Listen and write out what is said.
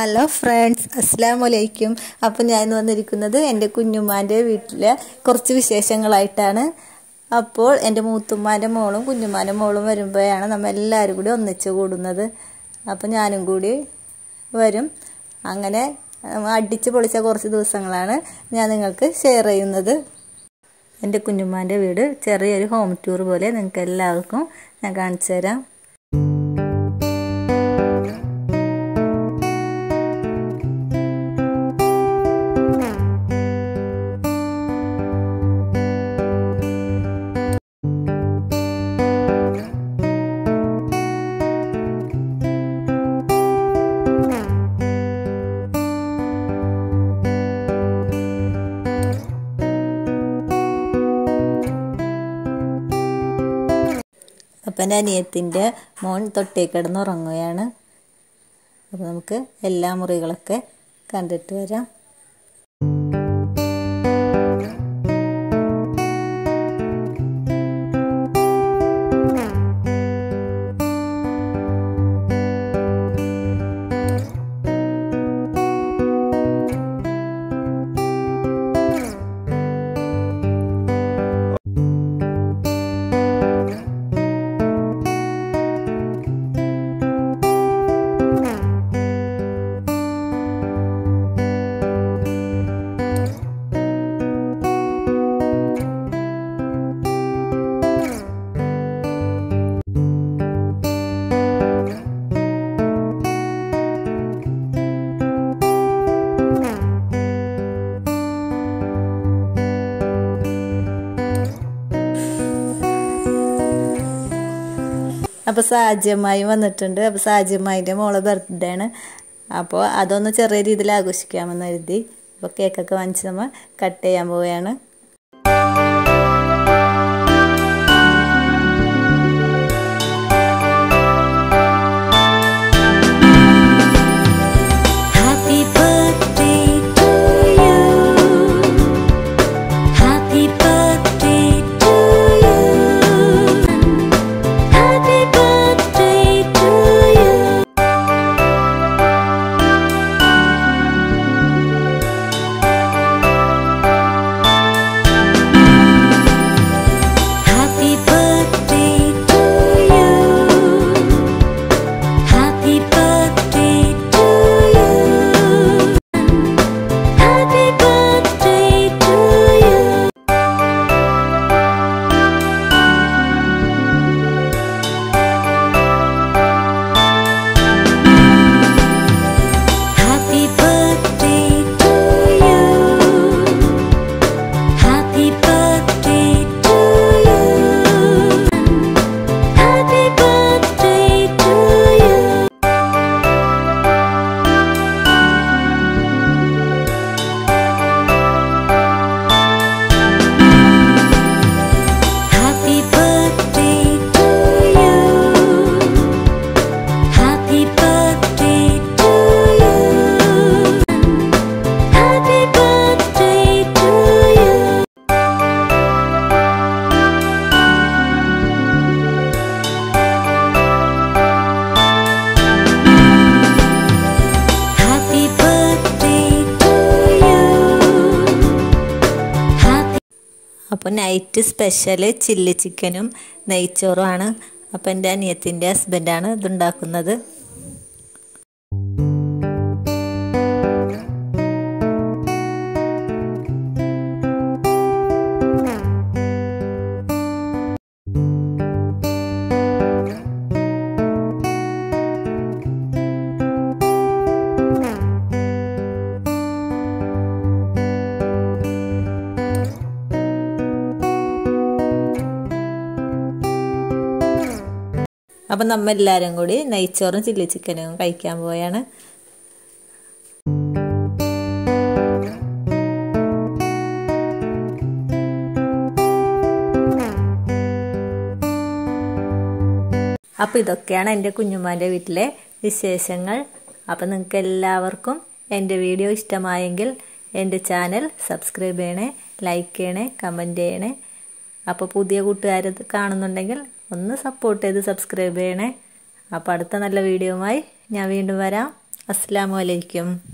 Hello friends അസ്സാം വലൈക്കും അപ്പം ഞാൻ ഇന്ന് വന്നിരിക്കുന്നത് എൻ്റെ കുഞ്ഞുമ്മാൻ്റെ വീട്ടിലെ കുറച്ച് വിശേഷങ്ങളായിട്ടാണ് അപ്പോൾ എൻ്റെ മൂത്തുമ്മാൻ്റെ മോളും കുഞ്ഞുമ്മാൻ്റെ മോളും വരുമ്പോഴാണ് നമ്മൾ എല്ലാവരും കൂടി ഒന്നിച്ച് കൂടുന്നത് അപ്പോൾ ഞാനും കൂടി വരും അങ്ങനെ അടിച്ച് പൊളിച്ച കുറച്ച് ദിവസങ്ങളാണ് ഞാൻ നിങ്ങൾക്ക് ഷെയർ ചെയ്യുന്നത് എൻ്റെ കുഞ്ഞുമ്മാൻ്റെ വീട് ചെറിയൊരു ഹോം ടൂർ പോലെ നിങ്ങൾക്ക് എല്ലാവർക്കും ഞാൻ കാണിച്ചു തരാം അപ്പം എൻ്റെ അനിയത്തിൻ്റെ മോൻ തൊട്ടേ കിടന്ന് ഉറങ്ങുകയാണ് അപ്പോൾ നമുക്ക് എല്ലാ മുറികളൊക്കെ കണ്ടിട്ട് വരാം അപ്പോൾ സാജ്യമായി വന്നിട്ടുണ്ട് അപ്പോൾ സാജ്യമായിൻ്റെ മോളെ ബർത്ത്ഡേ ആണ് അപ്പോൾ അതൊന്ന് ചെറിയ രീതിയിൽ ആഘോഷിക്കാമെന്ന് കരുതി അപ്പോൾ കേക്കൊക്കെ വാങ്ങിച്ച് നമ്മൾ കട്ട് ചെയ്യാൻ പോവുകയാണ് Happy birthday to you. Happy birthday to you. Happy birthday to you. Happy birthday to you. Happy birthday to you. Happy birthday to you. Happy birthday to you. Happy birthday to you. Happy birthday to you. Happy birthday to you. Happy birthday to you. Happy birthday to you. Happy birthday to you. Happy അപ്പോൾ night special chilli ചിക്കനും നെയ്ച്ചോറുമാണ് അപ്പോൾ എൻ്റെ അനിയത്തിൻ്റെ ഹസ്ബൻഡാണ് ഇതുണ്ടാക്കുന്നത് അപ്പം നമ്മൾ എല്ലാവരും കൂടി നെയ്ച്ചോറും ചില്ലി ചിക്കനും കഴിക്കാൻ പോയാണ് അപ്പോൾ ഇതൊക്കെയാണ് എൻ്റെ കുഞ്ഞുമാൻ്റെ വീട്ടിലെ വിശേഷങ്ങൾ അപ്പോൾ നിങ്ങൾക്ക് എല്ലാവർക്കും എൻ്റെ വീഡിയോ ഇഷ്ടമായെങ്കിൽ എൻ്റെ ചാനൽ സബ്സ്ക്രൈബ് ചെയ്യണേ ലൈക്ക് ചെയ്യണേ കമൻറ്റ് ചെയ്യണേ അപ്പോൾ പുതിയ കൂട്ടുകാർ കാണുന്നുണ്ടെങ്കിൽ ഒന്ന് സപ്പോർട്ട് ചെയ്ത് സബ്സ്ക്രൈബ് ചെയ്യണേ അപ്പോൾ അടുത്ത നല്ല വീഡിയോയുമായി ഞാൻ വീണ്ടും വരാം അസ്സാം വലൈക്കും